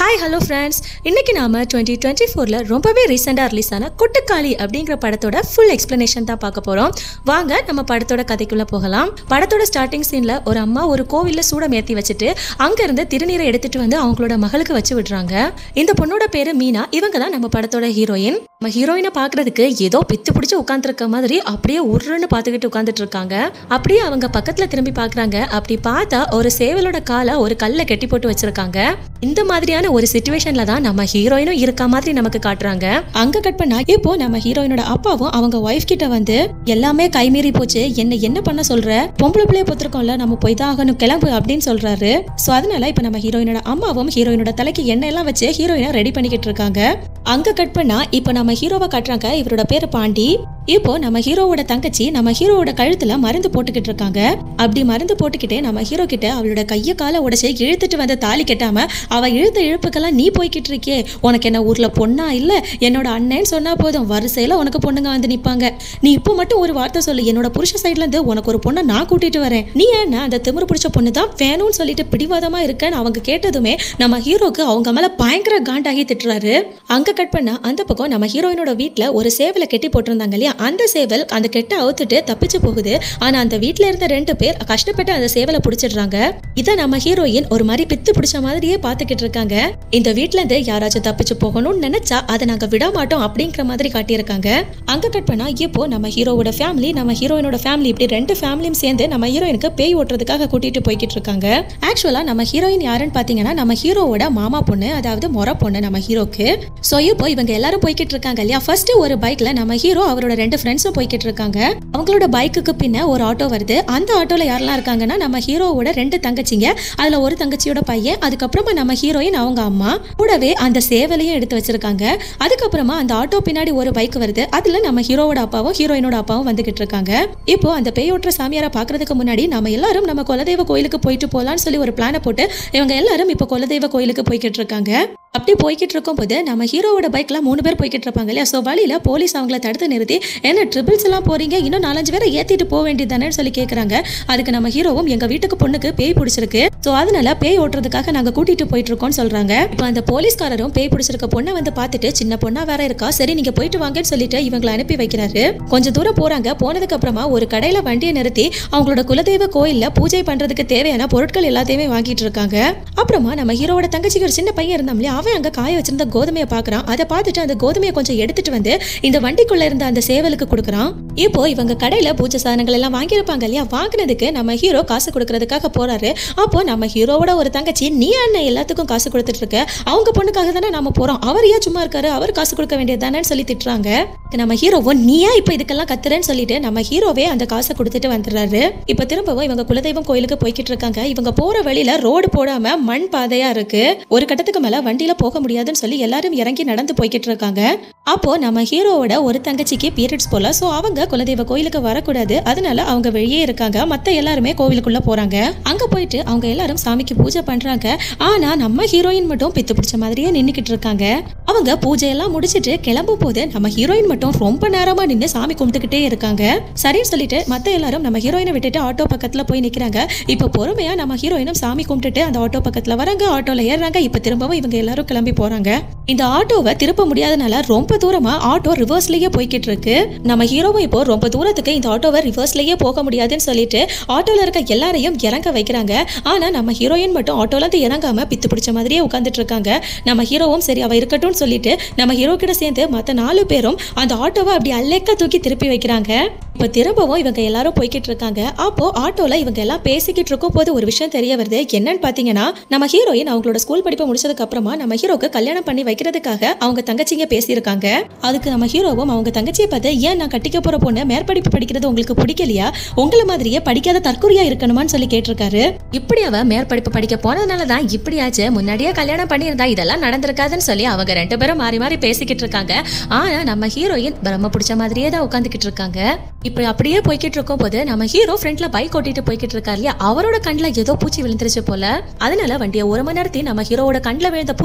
hi hello friends இன்னைக்கு நாம twenty twenty ஃபோரில் ரொம்பவே ரீசெண்டாக ரிலீஸ் ஆன கொட்டுக்காளி அப்படிங்கிற படத்தோட ஃபுல் எக்ஸ்ப்ளனேஷன் தான் பார்க்க போகிறோம் வாங்க நம்ம படத்தோட கதைக்குள்ளே போகலாம் படத்தோட ஸ்டார்டிங் சீனில் ஒரு அம்மா ஒரு கோவிலில் சூடம் ஏற்றி வச்சுட்டு அங்கேருந்து திருநீரை எடுத்துட்டு வந்து அவங்களோட மகளுக்கு வச்சு விடுறாங்க இந்த பொண்ணோட பேரு மீனா இவங்க தான் நம்ம படத்தோட ஹீரோயின் நம்ம ஹீரோயினை பார்க்கறதுக்கு ஏதோ பித்து பிடிச்சி உட்காந்துருக்க மாதிரி அப்படியே உருன்னு பார்த்துக்கிட்டு உட்காந்துட்டு இருக்காங்க அப்படியே அவங்க பக்கத்தில் திரும்பி பார்க்குறாங்க அப்படி பார்த்தா ஒரு சேவலோட காலை ஒரு கல்லை கட்டி போட்டு வச்சிருக்காங்க இந்த மாதிரியான ஒரு சுச்சுவேஷன்ல தான் நம்ம ஹீரோயினும் இருக்க மாதிரி நமக்கு காட்டுறாங்க அங்க கட் பண்ணா இப்போ நம்ம ஹீரோயினோட அப்பாவும் அவங்க ஒய்ஃப் கிட்ட வந்து எல்லாமே கைமீறி போச்சு என்ன என்ன பண்ண சொல்ற பொம்பளை பிள்ளைய பொத்திருக்கோம்ல நம்ம போய் தான் ஆகணும் கிளம்பு அப்படின்னு சொல்றாரு சோ அதனால இப்ப நம்ம ஹீரோயினோட அம்மாவும் ஹீரோயினோட தலைக்கு எண்ணெய் எல்லாம் வச்சு ஹீரோயினை ரெடி பண்ணிக்கிட்டு இருக்காங்க அங்க கட் பண்ணா இப்போ நம்ம ஹீரோவை காட்டுறாங்க இவரோட பேரு பாண்டி இப்போ நம்ம ஹீரோவோட தங்கச்சி நம்ம ஹீரோவோட கழுத்துல மருந்து போட்டுக்கிட்டு இருக்காங்க அப்படி மருந்து போட்டுக்கிட்டே நம்ம ஹீரோ கிட்ட அவளோட கைய காலை உடைச்சு இழுத்துட்டு வந்த தாலி கட்டாம அவ இழுத்த இழுப்புக்கெல்லாம் நீ போய்கிட்டு இருக்கே உனக்கு என்ன ஊர்ல பொண்ணா இல்ல என்னோட அண்ணன்னு சொன்னா போதும் வரிசையில உனக்கு பொண்ணுங்க வந்து நிப்பாங்க நீ இப்போ மட்டும் ஒரு வார்த்தை சொல்லு என்னோட புருஷ சைட்ல இருந்து உனக்கு ஒரு பொண்ணை நான் கூட்டிட்டு வரேன் நீ என்ன அந்த திமிரு பிடிச்ச பொண்ணு தான் வேணும்னு சொல்லிட்டு பிடிவாதமா இருக்கன்னு அவங்க கேட்டதுமே நம்ம ஹீரோக்கு அவங்க மேல பயங்கர காண்டாகி திட்டுறாரு அங்க கட் பண்ணா அந்த பக்கம் நம்ம ஹீரோயினோட வீட்ல ஒரு சேவலை கெட்டி போட்டிருந்தாங்க இல்லையா அந்த சேவல் அந்த கெட்டை அவுத்துட்டு தப்பிச்சு போகுது ஆனா அந்த வீட்ல இருந்த ரெண்டு பேர் கஷ்டப்பட்டு அந்த சேவலை பிடிச்சிடுறாங்க இதை நம்ம ஹீரோயின் ஒரு மாதிரி பித்து பிடிச்ச மாதிரியே பார்த்துக்கிட்டு இருக்காங்க இந்த வீட்ல இருந்து யாராச்சும் தப்பிச்சு போகணும்னு நினைச்சா அதை நாங்க விட மாட்டோம் அப்படிங்கிற மாதிரி காட்டியிருக்காங்க அங்க கட் பண்ணா இப்போ நம்ம ஹீரோவோட ஃபேமிலி நம்ம ஹீரோயினோட ஃபேமிலி இப்படி ரெண்டு ஃபேமிலியும் சேர்ந்து நம்ம ஹீரோயினுக்கு பேய் ஓட்டுறதுக்காக கூட்டிட்டு போய்கிட்டு இருக்காங்க ஆக்சுவலா நம்ம ஹீரோயின் யாருன்னு பாத்தீங்கன்னா நம்ம ஹீரோவோட மாமா பொண்ணு அதாவது மொர பொண்ணு நம்ம ஹீரோக்கு ஸோ இப்போ இவங்க எல்லாரும் போய்கிட்டு இருக்காங்க இல்லையா ஃபர்ஸ்ட் ஒரு பைக்ல நம்ம ஹீரோ அவரோட ரெண்டு ஃப்ரெண்ட்ஸும் போய்கிட்டு இருக்காங்க அவங்களோட பைக்குக்கு பின்ன ஒரு ஆட்டோ வருது அந்த ஆட்டோல யாரெல்லாம் இருக்காங்கன்னா நம்ம ஹீரோவோட ரெண்டு தங்கச்சிங்க அதுல ஒரு தங்கச்சியோட பையன் அதுக்கப்புறமா நம்ம ஹீரோயின் அவங்க அம்மா கூடவே அந்த சேவலையும் எடுத்து வச்சிருக்காங்க அதுக்கப்புறமா அந்த ஆட்டோ பின்னாடி ஒரு பைக் வருது அதுல நம்ம ஹீரோவோட அப்பாவும் ஹீரோயினோட அப்பாவும் வந்துகிட்டு இருக்காங்க இப்போ அந்த பேயோட்டுற சாமியாரை பாக்குறதுக்கு முன்னாடி நம்ம எல்லாரும் நம்ம குலதெய்வ கோயிலுக்கு போயிட்டு போலாம்னு சொல்லி ஒரு பிளானை போட்டு இவங்க எல்லாரும் இப்போ குலதெய்வ கோயிலுக்கு போய்கிட்டு இருக்காங்க அப்படி போய்கிட்டு இருக்கும்போது நம்ம ஹீரோவோட பைக்ல மூணு பேர் போய்கிட்டு இருப்பாங்க இல்லையா ஸோ வழியில போலீஸ் அவங்கள தடுத்து நிறுத்தி என்ன ட்ரிபிள்ஸ் எல்லாம் போறீங்க இன்னும் நாலஞ்சு பேரை ஏத்திட்டு போக வேண்டியதானே சொல்லி கேக்குறாங்க அதுக்கு நம்ம ஹீரோவும் எங்க வீட்டுக்கு பொண்ணுக்கு பேய் பிடிச்சிருக்கு ஸோ அதனால பேய் ஓட்டுறதுக்காக நாங்க கூட்டிட்டு போயிட்டு இருக்கோம்னு சொல்றாங்க இப்போ அந்த போலீஸ்காரரும் பேய் பிடிச்சிருக்க பொண்ணை வந்து பார்த்துட்டு சின்ன பொண்ணா வேற இருக்கா சரி நீங்க போயிட்டு வாங்கன்னு சொல்லிட்டு இவங்களை அனுப்பி வைக்கிறாரு கொஞ்சம் தூரம் போறாங்க போனதுக்கு அப்புறமா ஒரு கடையில வண்டியை நிறுத்தி அவங்களோட குலதெய்வ கோயில்ல பூஜை பண்றதுக்கு தேவையான பொருட்கள் எல்லாத்தையுமே வாங்கிட்டு இருக்காங்க அப்புறமா நம்ம ஹீரோவோட தங்கச்சிக்கு ஒரு சின்ன பையன் இருந்தான் இல்லையா அவன் அங்க காய வச்சிருந்த கோதுமையை பாக்குறான் அதை பார்த்துட்டு அந்த கோதுமையை கொஞ்சம் எடுத்துட்டு வந்து இந்த வண்டிக்குள்ள இருந்த அந்த சேவலுக்கு கொடுக்குறான் இப்போ இவங்க கடையில பூஜை சாதனங்கள் எல்லாம் வாங்கியிருப்பாங்க இல்லையா வாங்கினதுக்கு நம்ம ஹீரோ காசு கொடுக்கறதுக்காக போறாரு அப்போ நம்ம ஹீரோவோட ஒரு தங்கச்சி நீ அண்ணன் எல்லாத்துக்கும் காசு கொடுத்துட்டு இருக்க அவங்க பொண்ணுக்காக தானே நாம போறோம் அவர் ஏன் சும்மா இருக்காரு அவர் காசு கொடுக்க வேண்டியது சொல்லி திட்டுறாங்க நம்ம ஹீரோவும் நீ ஏன் இப்போ இதுக்கெல்லாம் கத்துறேன்னு சொல்லிட்டு நம்ம ஹீரோவே அந்த காசை கொடுத்துட்டு வந்துடுறாரு இப்போ திரும்பவும் இவங்க குலதெய்வம் கோயிலுக்கு போய்கிட்டு இருக்காங்க இவங்க போற வழியில ரோடு போடாம மண் பாதையா இருக்கு ஒரு கட்டத்துக்கு மேல வண்டியில போக முடியாதுன்னு சொல்லி எல்லாரும் இறங்கி நடந்து போய்கிட்டு இருக்காங்க அப்போ நம்ம ஹீரோவோட ஒரு தங்கச்சிக்கு பீரியட்ஸ் போல சோ அவங்க குலதெய்வ கோயிலுக்கு வரக்கூடாது அதனால அவங்க வெளியே இருக்காங்க மத்த எல்லாருமே கோவிலுக்குள்ள போறாங்க அங்க போயிட்டு அவங்க எல்லாரும் சாமிக்கு பூஜை பண்றாங்க ஆனா நம்ம ஹீரோயின் மட்டும் பித்து பிடிச்ச மாதிரியே நின்னுக்கிட்டு இருக்காங்க அவங்க பூஜையெல்லாம் முடிச்சிட்டு கிளம்பும் போது நம்ம ஹீரோயின் மட்டும் ரொம்ப நேரமா நின்று சாமி கும்பிட்டுக்கிட்டே இருக்காங்க சரின்னு சொல்லிட்டு மத்த எல்லாரும் நம்ம ஹீரோயினை விட்டுட்டு ஆட்டோ பக்கத்துல போய் நிக்கிறாங்க இப்போ பொறுமையா நம்ம ஹீரோயினும் சாமி கும்பிட்டுட்டு அந்த ஆட்டோ பக்கத்துல வராங்க ஆட்டோல ஏறுறாங்க இப்போ திரும்பவும் இவங்க எல்லாரும் கிளம்பி போறாங்க இந்த ஆட்டோவை திருப்ப முடியாதனால ரொம்ப தூரமா ஆட்டோ ரிவர்ஸ்லயே போய்கிட்டு இருக்கு நம்ம ஹீரோவும் இப்போ ரொம்ப தூரத்துக்கு இந்த ஆட்டோவை ரிவர்ஸ்லயே போக முடியாதுன்னு சொல்லிட்டு ஆட்டோல இருக்க எல்லாரையும் இறங்க வைக்கிறாங்க ஆனா நம்ம ஹீரோயின் மட்டும் ஆட்டோல இருந்து இறங்காம பித்து பிடிச்ச மாதிரியே உட்காந்துட்டு இருக்காங்க நம்ம ஹீரோவும் சரி அவ இருக்கட்டும்னு சொல்லிட்டு நம்ம ஹீரோ கிட்ட சேர்ந்து மத்த நாலு பேரும் அந்த ஆட்டோவை அப்படி அல்லேக்க தூக்கி திருப்பி வைக்கிறாங்க இப்போ திரும்பவும் இவங்க எல்லாரும் போய்கிட்டு இருக்காங்க அப்போ ஆட்டோல இவங்க எல்லாம் பேசிக்கிட்டு இருக்கும் போது ஒரு விஷயம் தெரிய வருது என்னன்னு பாத்தீங்கன்னா நம்ம ஹீரோயின் அவங்களோட ஸ்கூல் படிப்பை முடிச்சதுக்கு அப்புறமா நம்ம ஹீரோக்கு கல்யாணம் பண்ணி வைக்கிறதுக்காக அவங்க தங்கச்சிங்க பேசியிருக்காங்க அதுக்கு நம்ம ஹீரோவும் அவங்க தங்கச்சியை பார்த்து ஏன் நான் கட்டிக்க போற பொண்ணு மேற்படிப்பு படிக்கிறது உங்களுக்கு பிடிக்கலையா உங்களை மாதிரியே படிக்காத தற்கொலையா இருக்கணுமான்னு சொல்லி கேட்டிருக்காரு இப்படி அவ மேற்படிப்பு படிக்க போனதுனால தான் இப்படி ஆச்சு முன்னாடியே கல்யாணம் பண்ணியிருந்தா இதெல்லாம் நடந்திருக்காதுன்னு சொல்லி அவங்க ரெண்டு பேரும் மாறி மாறி பேசிக்கிட்டு இருக்காங்க ஆனா நம்ம ஹீரோயின் பிரம்ம பிடிச்ச மாதிரியே தான் உட்காந்துக்கிட்டு இருக்காங்க இப்படி அப்படியே போய்கிட்டு இருக்கும் போது நம்ம ஹீரோ ஃப்ரண்ட்ல பைக் ஓட்டிட்டு போய்கிட்டு இருக்காரு இல்லையா அவரோட கண்ணில் ஏதோ பூச்சி விழுந்துருச்சு போல அதனால வண்டியை ஒரு மணி நேரத்தி நம்ம ஹீரோவோட கண்ணில் விழுந்த பூச்சி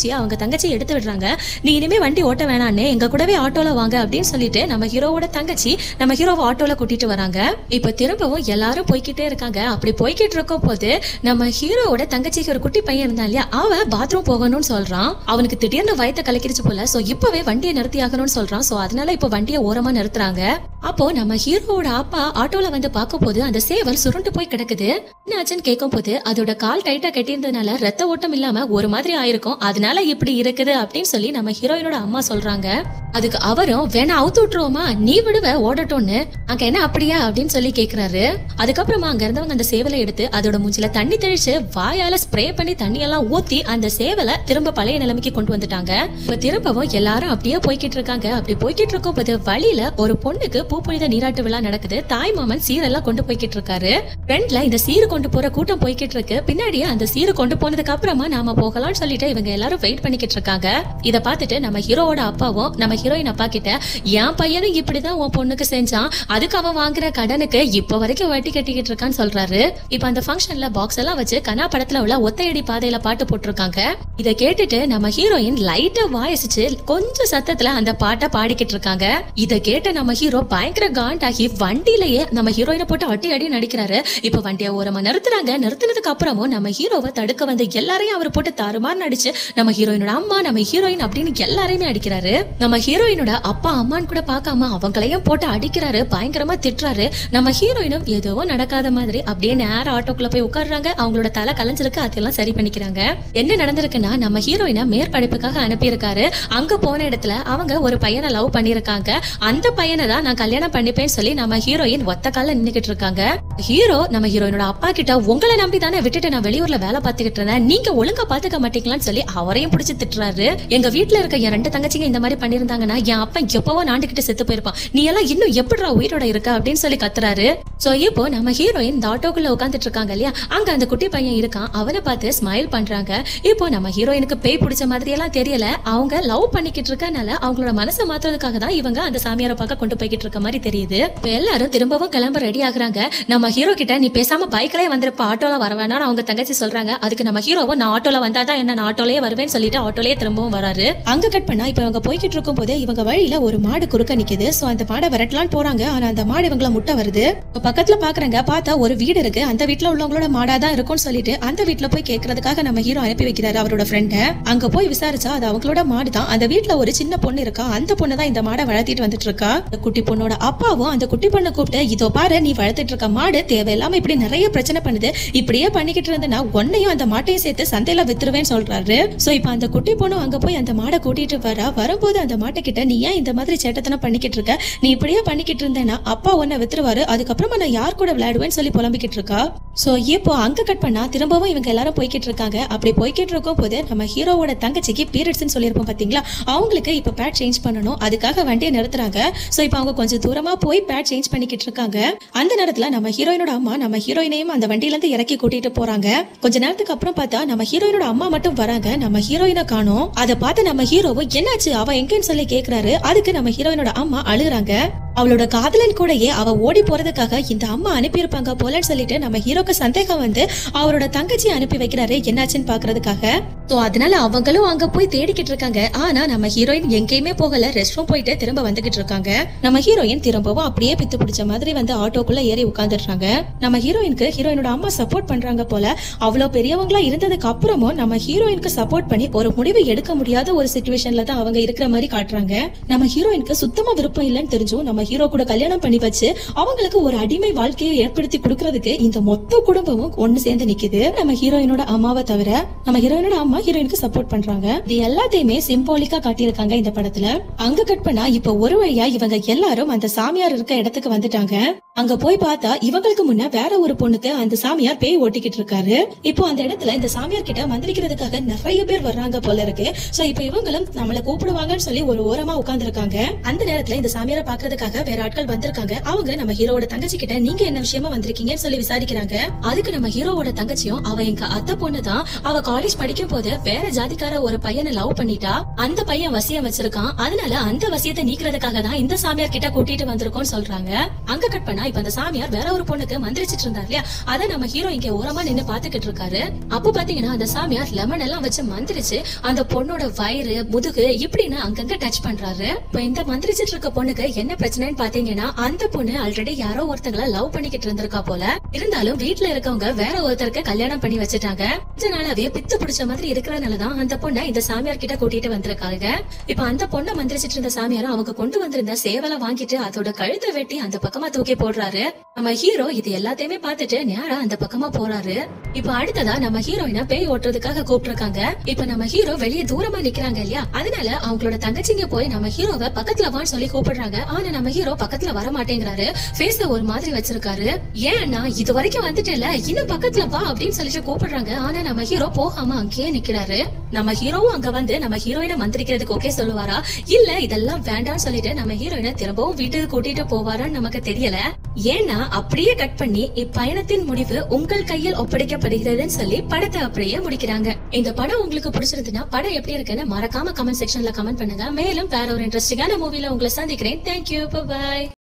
பிடிச்சி அவங்க தங்கச்சி எடுத்து விடுறாங்க நீ இனிமே வண்டி ஓட்ட வேணான்னு எங்க கூடவே ஆட்டோல வாங்க அப்படின்னு சொல்லிட்டு நம்ம ஹீரோவோட தங்கச்சி நம்ம ஹீரோவை ஆட்டோல கூட்டிட்டு வராங்க இப்ப திரும்பவும் எல்லாரும் போய்க்கிட்டே இருக்காங்க அப்படி போய்கிட்டு இருக்கும் போது நம்ம ஹீரோவோட தங்கச்சிக்கு ஒரு குட்டி பையன் இருந்தான் இல்லையா அவன் பாத்ரூம் போகணும்னு சொல்றான் அவனுக்கு திடீர்னு வயத்தை கலக்கிடுச்சு போல சோ இப்பவே வண்டியை நிறுத்தி ஆகணும்னு சொல்றான் சோ அதனால இப்ப வண்டியை ஓரமா நிறுத்துறாங்க அப்போ நம்ம ஹீரோவோட அப்பா ஆட்டோல வந்து பார்க்கும் போது அந்த சேவல் சுருண்டு போய் கிடக்குது என்னாச்சுன்னு கேட்கும் போது அதோட கால் டைட்டா கட்டியிருந்ததுனால ரத்த ஓட்டம் இல்லாம ஒரு மாதிரி ஆயிருக்கும் அதனால இப்படி இருக்குது அப்படின்னு சொல்லி நம்ம ஹீரோயினோட அம்மா சொல்றாங்க அதுக்கு அவரும் வேணா அவுத்து விட்டுருவோமா நீ விடுவ ஓடட்டும்னு அங்க என்ன அப்படியா அப்படின்னு சொல்லி கேக்குறாரு அதுக்கப்புறமா அங்க இருந்தவங்க அந்த சேவலை எடுத்து அதோட மூஞ்சில தண்ணி தெளிச்சு வாயால ஸ்ப்ரே பண்ணி தண்ணி எல்லாம் ஊத்தி அந்த சேவலை திரும்ப பழைய நிலைமைக்கு கொண்டு வந்துட்டாங்க இப்ப திரும்பவும் எல்லாரும் அப்படியே போய்கிட்டு இருக்காங்க அப்படி போய்கிட்டு இருக்கும் போது வழியில ஒரு பொண்ணுக்கு பூப்புனித நீராட்டு விழா நடக்குது தாய் மாமன் சீரெல்லாம் கொண்டு போய்கிட்டு இருக்காரு ஃப்ரெண்ட்ல இந்த சீரு கொண்டு போற கூட்டம் போய்கிட்டு இருக்கு பின்னாடியே அந்த சீரு கொண்டு போனதுக்கு அப்புறமா நாம போகலாம்னு சொல்லிட்டு இவங்க எல்லாரும் வெயிட் பண்ணிக்கிட்டு இருக்காங்க இத பார்த்துட்டு நம்ம ஹீரோவோட அப்பாவும் நம்ம ஹீரோயின் அப்பா கிட்ட என் பையனும் இப்படிதான் உன் பொண்ணுக்கு செஞ்சான் அதுக்கு அவன் வாங்குற கடனுக்கு இப்ப வரைக்கும் வட்டி கட்டிக்கிட்டு இருக்கான்னு சொல்றாரு இப்ப அந்த ஃபங்க்ஷன்ல பாக்ஸ் எல்லாம் வச்சு கனா படத்துல உள்ள ஒத்தையடி பாதையில பாட்டு போட்டிருக்காங்க இத கேட்டுட்டு நம்ம ஹீரோயின் லைட்டா வாயசிச்சு கொஞ்சம் சத்தத்துல அந்த பாட்டை பாடிக்கிட்டு இருக்காங்க இத கேட்ட நம்ம ஹீரோ பயங்கர காண்டாகி வண்டியிலேயே நம்ம ஹீரோயினை போட்டு அட்டி அடி நடிக்கிறாரு இப்ப வண்டியை ஓரமா நிறுத்துறாங்க நிறுத்தினதுக்கு அப்புறமும் நம்ம ஹீரோவை தடுக்க வந்து எல்லாரையும் அவர் போட்டு தாறுமாறு நடிச்சு நம்ம ஹீரோயினோட அம்மா நம்ம ஹீரோயின் அப்படின்னு எல்லாரையுமே அடிக்கிறாரு நம்ம ஹீரோயினோட அப்பா அம்மான்னு கூட பார்க்காம அவங்களையும் போட்டு அடிக்கிறாரு பயங்கரமா திட்டுறாரு நம்ம ஹீரோயினும் எதுவும் நடக்காத மாதிரி அப்படியே நேர ஆட்டோக்குள்ள போய் உட்கார்றாங்க அவங்களோட தலை கலைஞ்சிருக்கு அதெல்லாம் சரி பண்ணிக்கிறாங்க என்ன நடந்திருக்குன்னா நம்ம ஹீரோயினை மேற்படிப்புக்காக அனுப்பியிருக்காரு அங்க போன இடத்துல அவங்க ஒரு பையனை லவ் பண்ணிருக்காங்க அந்த பையனை தான் நான் கல்யாணம் பண்ணிப்பேன்னு சொல்லி நம்ம ஹீரோயின் ஒத்த கால நின்னுகிட்டு இருக்காங்க ஹீரோ நம்ம ஹீரோயினோட அப்பா கிட்ட உங்களை நம்பி தானே விட்டுட்டு நான் வெளியூர்ல வேலை பார்த்துக்கிட்டு இருந்தேன் நீங்க ஒழுங்கா பாத்துக்க மாட்டீங்களான்னு சொல்லி அவரையும் பிடிச்சு திட்டுறாரு எங்க வீட்ல இருக்க என் ரெண்டு தங்கச்சிங்க இந்த மாதிரி பண்ணிருந்தாங்கன்னா என் அப்பா எப்பவோ நாண்டுகிட்டு செத்து போயிருப்பான் நீ எல்லாம் இன்னும் எப்படிடா உயிரோட இருக்க அப்படின்னு சொல்லி கத்துறாரு சோ இப்போ நம்ம ஹீரோயின் இந்த ஆட்டோக்குள்ள உட்காந்துட்டு இருக்காங்க இல்லையா அங்க அந்த குட்டி பையன் இருக்கான் அவனை பார்த்து ஸ்மைல் பண்றாங்க இப்போ நம்ம ஹீரோயினுக்கு பேய் பிடிச்ச மாதிரி எல்லாம் தெரியல அவங்க லவ் பண்ணிக்கிட்டு இருக்கனால அவங்களோட மனசை மாத்துறதுக்காக தான் இவங்க அந்த சாமியாரை பார்க்க கொண்டு போய்கிட்டு இருக்க மாதிரி தெரியுது இப்ப எல்லாரும் திரும்பவும் கிளம்ப ரெடி ஆகுறாங்க நம்ம ஹீரோ கிட்ட நீ பேசாம பைக்லயே வந்திருப்ப ஆட்டோல வர வேணாம்னு அவங்க தங்கச்சி சொல்றாங்க அதுக்கு நம்ம ஹீரோவும் நான் ஆட்டோல வந்தாதான் என்ன நான் ஆட்டோலயே வருவேன்னு சொல்லிட்டு ஆட்டோலயே திரும்பவும் வராரு அங்க கட் பண்ணா இப்ப இவங்க போய்கிட்டு இருக்கும் போது இவங்க வழியில ஒரு மாடு குறுக்க நிக்குது சோ அந்த மாடை விரட்டலான்னு போறாங்க ஆனா அந்த மாடு இவங்கள முட்டை வருது இப்ப பக்கத்துல பாக்குறாங்க பார்த்தா ஒரு வீடு இருக்கு அந்த வீட்ல உள்ளவங்களோட மாடா தான் இருக்கும்னு சொல்லிட்டு அந்த வீட்ல போய் கேக்குறதுக்காக நம்ம ஹீரோ அனுப்பி வைக்கிறாரு அவரோட ஃப்ரெண்ட அங்க போய் விசாரிச்சா அது அவங்களோட மாடு தான் அந்த வீட்ல ஒரு சின்ன பொண்ணு இருக்கா அந்த பொண்ணு தான் இந்த மாடை வளர்த்திட்டு வந்துட்டு இருக்கா அந்த குட்டி பொண்ணோட அப்பாவும் அந்த குட்டி பொண்ணை கூப்பிட்டு இதோ பாரு நீ வளர்த்துட்டு இருக்க மாடு தேவையில்லாம இப்படி நிறைய பிரச்சனை பண்ணுது இப்படியே பண்ணிக்கிட்டு இருந்தனா உன்னையும் அந்த மாட்டையும் சேர்த்து சந்தையில வித்துருவேன்னு சொல்றாரு சோ இப்ப அந்த குட்டி பொண்ணு அங்க போய் அந்த மாடை கூட்டிட்டு வரா வரும்போது அந்த மாட்டை கிட்ட நீ ஏன் இந்த மாதிரி சேட்டத்தனம் பண்ணிக்கிட்டு இருக்க நீ இப்படியே பண்ணிக்கிட்டு இருந்தேன்னா அப்பா உன்னை வித்துருவாரு அதுக்கப்புறமா நான் யார் கூட விளையாடுவேன்னு சொல்லி புலம்பிக்கிட்டு இருக்கா சோ இப்போ அங்க கட் பண்ணா திரும்பவும் இவங்க எல்லாரும் போய்கிட்டு இருக்காங்க அப்படி போய்கிட்டு இருக்கும் போது நம்ம ஹீரோவோட தங்கச்சிக்கு பீரியட்ஸ்னு சொல்லியிருப்போம் பாத்தீங்களா அவங்களுக்கு இப்ப பேட் சேஞ்ச் பண்ணணும் அதுக்காக வண்டியை நிறுத்துறாங்க சோ இப்போ அவங்க கொஞ்சம் தூரமா போய் பேட் சேஞ்ச் பண்ணிக்கிட்டு இருக்காங்க அந்த நேரத்துல நம்ம ஹீரோயினோட அம்மா நம்ம ஹீரோயினையும் அந்த வண்டியில இருந்து இறக்கி கூட்டிட்டு போறாங்க கொஞ்ச நேரத்துக்கு அப்புறம் பார்த்தா நம்ம ஹீரோயினோட அம்மா மட்டும் வராங்க நம்ம ஹீரோயினை காணோம் அதை பார்த்து நம்ம ஹீரோவும் என்னாச்சு அவ எங்கன்னு சொல்லி கேக்குறாரு அதுக்கு நம்ம ஹீரோயினோட அம்மா அழுகுறாங்க அவளோட காதலன் கூடயே அவ ஓடி போறதுக்காக இந்த அம்மா அனுப்பியிருப்பாங்க போலன்னு சொல்லிட்டு நம்ம ஹீரோக்கு சந்தேகம் வந்து அவரோட தங்கச்சி அனுப்பி வைக்கிறாரு என்னாச்சுன்னு பாக்குறதுக்காக சோ அதனால அவங்களும் அங்க போய் தேடிக்கிட்டு இருக்காங்க ஆனா நம்ம ஹீரோயின் எங்கேயுமே போகல ரெஸ்ட் ரூம் போயிட்டு திரும்ப வந்துகிட்டு இருக்காங்க நம்ம ஹீரோயின் திரும்பவும் அப்படியே பித்து பிடிச்ச மாதிரி வந்து ஆட்டோக்குள்ள ஏறி உட்காந்துடுறாங்க நம்ம ஹீரோயினுக்கு ஹீரோயினோட அம்மா சப்போர்ட் பண்றாங்க போல அவ்வளவு பெரியவங்களா இருந்ததுக்கு அப்புறமும் நம்ம ஹீரோயினுக்கு சப்போர்ட் பண்ணி ஒரு முடிவு எடுக்க முடியாத ஒரு சுச்சுவேஷன்ல தான் அவங்க இருக்கிற மாதிரி காட்டுறாங்க நம்ம ஹீரோயினுக்கு சுத்தமா விருப்பம் இல்லைன்னு தெரிஞ்சும் நம்ம ஹீரோ கூட கல்யாணம் பண்ணி வச்சு அவங்களுக்கு ஒரு அடிமை வாழ்க்கையை ஏற்படுத்தி கொடுக்கறதுக்கு இந்த மொத்த குடும்பமும் ஒண்ணு சேர்ந்து நிக்குது நம்ம ஹீரோயினோட அம்மாவை தவிர நம்ம ஹீரோயினோட அம்மா ஹீரோயினுக்கு சப்போர்ட் பண்றாங்க இது எல்லாத்தையுமே சிம்பாலிக்கா காட்டியிருக்காங்க இந்த படத்துல அங்க கட் பண்ணா இப்ப ஒரு வழியா இவங்க எல்லாரும் அந்த சாமியார் இருக்க இடத்துக்கு வந்துட்டாங்க அங்க போய் பார்த்தா இவங்களுக்கு முன்ன வேற ஒரு பொண்ணுக்கு அந்த சாமியார் பேய் ஓட்டிக்கிட்டு இருக்காரு இப்போ அந்த இடத்துல இந்த சாமியார் கிட்ட மந்திரிக்கிறதுக்காக நிறைய பேர் வர்றாங்க போல இருக்கு சோ இப்போ இவங்களும் நம்மள கூப்பிடுவாங்கன்னு சொல்லி ஒரு ஓரமா உட்கார்ந்து இருக்காங்க அந்த நேரத்துல இந்த சாமியாரை பாக்குறதுக்காக ஹெல்ப்புக்காக வேற ஆட்கள் வந்திருக்காங்க அவங்க நம்ம ஹீரோவோட தங்கச்சி கிட்ட நீங்க என்ன விஷயமா வந்திருக்கீங்கன்னு சொல்லி விசாரிக்கிறாங்க அதுக்கு நம்ம ஹீரோவோட தங்கச்சியும் அவ எங்க அத்தை பொண்ணு தான் அவ காலேஜ் படிக்கும் போது வேற ஜாதிக்கார ஒரு பையனை லவ் பண்ணிட்டா அந்த பையன் வசியம் வச்சிருக்கான் அதனால அந்த வசியத்தை நீக்கிறதுக்காக தான் இந்த சாமியார் கிட்ட கூட்டிட்டு வந்திருக்கோம் சொல்றாங்க அங்க கட் பண்ணா இப்ப அந்த சாமியார் வேற ஒரு பொண்ணுக்கு மந்திரிச்சிட்டு இருந்தார் இல்லையா அத நம்ம ஹீரோ இங்க ஓரமா நின்னு பாத்துக்கிட்டு இருக்காரு அப்போ பாத்தீங்கன்னா அந்த சாமியார் லெமன் எல்லாம் வச்சு மந்திரிச்சு அந்த பொண்ணோட வயிறு முதுகு இப்படின்னு அங்கங்க டச் பண்றாரு இப்ப இந்த மந்திரிச்சிட்டு இருக்க பொண்ணுக்கு என்ன பிரச்சனைன்னு பாத்தீங்கன்னா அந்த பொண்ணு ஆல்ரெடி யாரோ ஒருத்தங்கள லவ் பண்ணிக்கிட்டு இருந்திருக்கா போல இருந்தாலும் வீட்ல இருக்கவங்க வேற ஒருத்தருக்கு கல்யாணம் பண்ணி வச்சுட்டாங்க கொஞ்ச நாளாவே பித்து பிடிச்ச மாதிரி இருக்கிறதுனாலதான் அந்த பொண்ணை இந்த சாமியார் கிட்ட கூட்டிட்டு வந்திருக்காங்க இப்ப அந்த பொண்ணை மந்திரிச்சிட்டு இருந்த சாமியார் அவங்க கொண்டு வந்திருந்த சேவலை வாங்கிட்டு அதோட கழுத்தை வெட்டி அந்த பக்கமா தூக்கி போடுறாரு நம்ம ஹீரோ இது எல்லாத்தையுமே பார்த்துட்டு நேரா அந்த பக்கமா போறாரு இப்ப அடுத்ததா நம்ம ஹீரோயினை பேய் ஓட்டுறதுக்காக கூப்பிட்டிருக்காங்க இப்ப நம்ம ஹீரோ வெளியே தூரமா நிக்கிறாங்க இல்லையா அதனால அவங்களோட தங்கச்சிங்க போய் நம்ம ஹீரோவை பக்கத்துல வான்னு சொல்லி கூப்பிடுறாங்க ஆனா நம்ம ஹீரோ பக்கத்துல வர மாட்டேங்கிறாரு ஃபேஸ ஒரு மாதிரி வச்சிருக்காரு ஏன்னா இது வரைக்கும் வந்துட்டேல இன்னும் பக்கத்துல வா அப்படின்னு சொல்லிட்டு கூப்பிடுறாங்க ஆனா நம்ம ஹீரோ போகாம அங்கேயே நிக்கிறாரு நம்ம ஹீரோவும் அங்க வந்து நம்ம ஹீரோயினை மந்திரிக்கிறதுக்கு ஓகே சொல்லுவாரா இல்ல இதெல்லாம் வேண்டாம்னு சொல்லிட்டு நம்ம ஹீரோயினை திரும்பவும் வீட்டுக்கு கூட்டிட்டு போவாரான்னு நமக்கு தெரியல ஏன்னா அப்படியே கட் பண்ணி இப்பயணத்தின் முடிவு உங்கள் கையில் ஒப்படைக்கப்படுகிறதுன்னு சொல்லி படத்தை அப்படியே முடிக்கிறாங்க இந்த படம் உங்களுக்கு பிடிச்சிருந்துன்னா படம் எப்படி இருக்குன்னு மறக்காம கமெண்ட் செக்ஷன்ல கமெண்ட் பண்ணுங்க மேலும் வேற ஒரு இன்ட்ரெஸ்டிங்கான மூவில உங்களை சந்திக்கிறேன் தேங்க்யூ பாய்